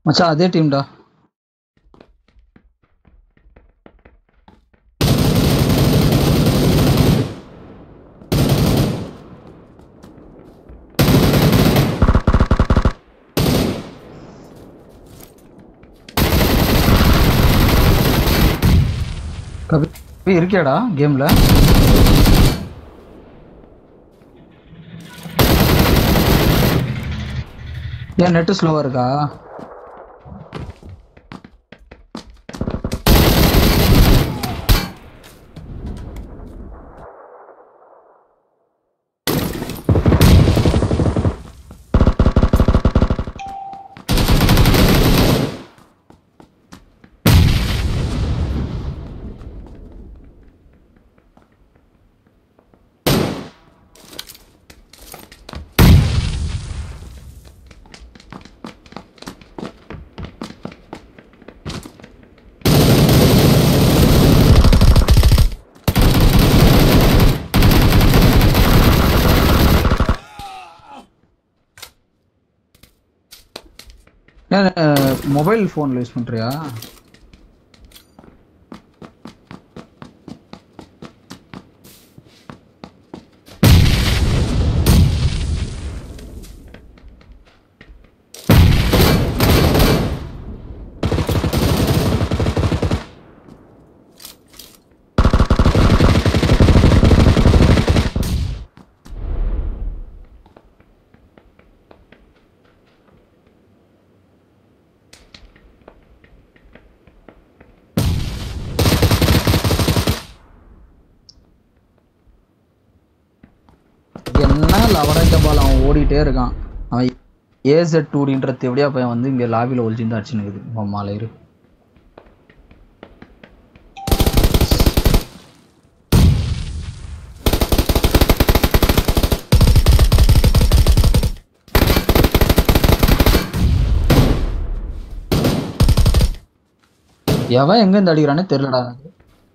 மச்சான் அதே டீம்டா கவி இருக்கியாடா கேம்ல ஏன் நெட்டு ஸ்லோவா இருக்கா ஏன் மொபைல் ஃபோன்ல யூஸ் பண்றியா என்ன லவரேஜ பால் அவன் ஓடிட்டே இருக்கான் அவன் ஏசெட் டூடின்ற எப்படியா பையன் வந்து இங்க லாபில ஒளிஞ்சிருந்து அடிச்சுனுக்குது மாலையிரு எவன் எங்க இருந்து அடிக்கிறானே தெரியலடா எனக்கு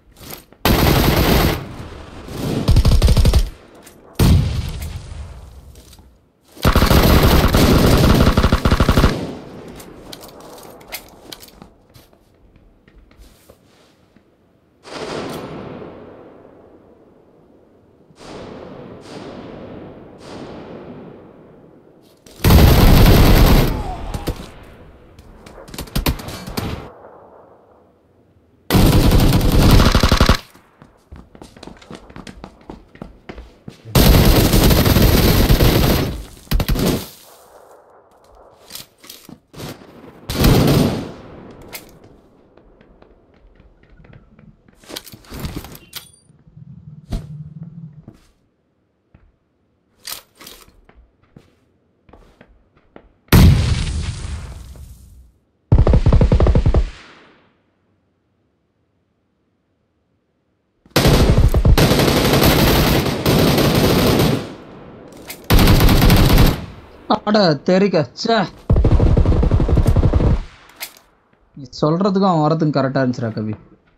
அட தெரிக்க ச்சே நீ சொல்றதுக்கும் அவன் வரதுக்கும் கரெக்டா இருந்துச்சுடா கவி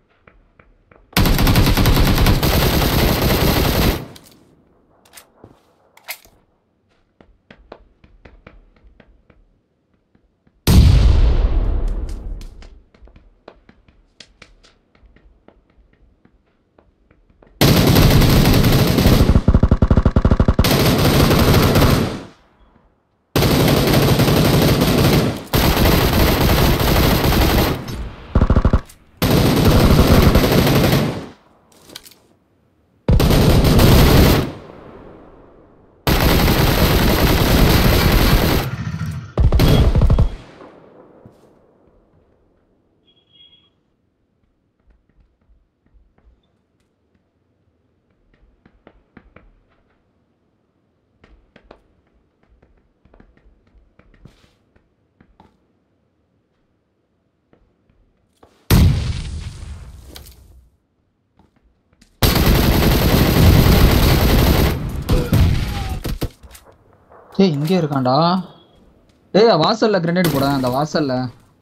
டேய் இங்கே இருக்கான்டா டேய் வாசல்ல கிரனேட் போட அந்த வாசல்ல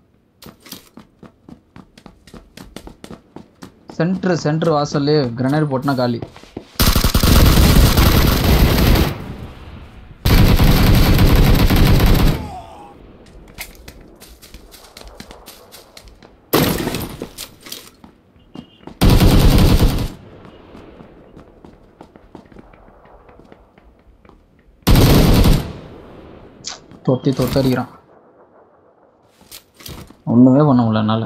சென்டர் சென்டர் வாசல்லே கிரனேட் போட்டுனா காலி தொத்தி தொத்தி அடிக்கிறான் ஒண்ணுமே பண்ண முடியல என்னால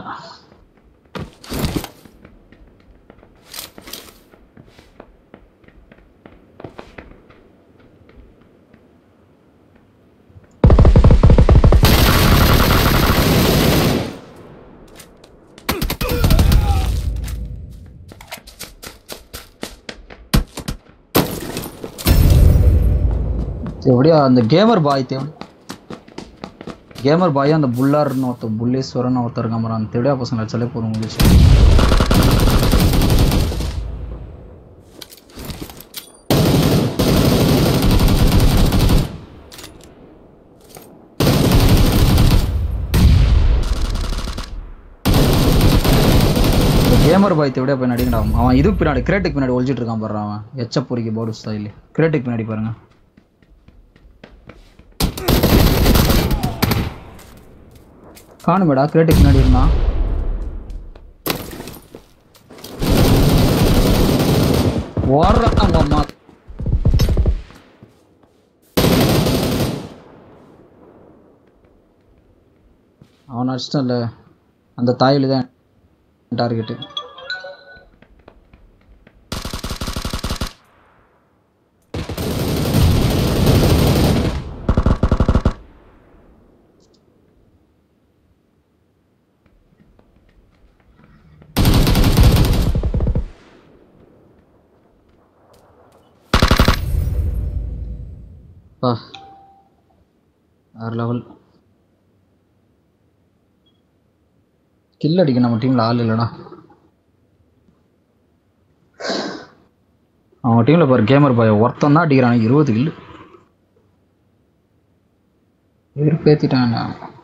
எப்படியா அந்த கேமர் பாய் தேவை கேமர் பாய் அந்த புல்லார்னு ஒருத்தர் புள்ளேஸ்வரன் ஒருத்தர் இருக்கான் பாரு, அந்த தேவையா பசங்க அடிச்சாலே போதும் முடிச்சு கேமர் பாய் தேவையா போய் நடிக்கடா அவன் இது பின்னாடி கிரேட்டுக்கு பின்னாடி ஒழிச்சிட்டு இருக்கான் பாரு அவன் எச்ச பொறிக்கு போர்டு ஸ்டைல் கிரேட்டுக்கு பின்னாடி பாருங்க காணுமேடா கிரேட்டுக்கு பின்னாடி இருந்தான் ஓடுறான் உங்க அம்மா அவன் அடிச்சிட்டல அந்த தாயில தான் டார்கெட்டு பா வேற லெவல் கில் அடிக்க நம்ம டீம்ல ஆள் இல்லடா அவங்க டீம்ல பாரு கேமர் பாய் ஒருத்தன் தான் அடிக்கிறான் இருபது கில்லு வெறுப்பேத்திட்டாங்க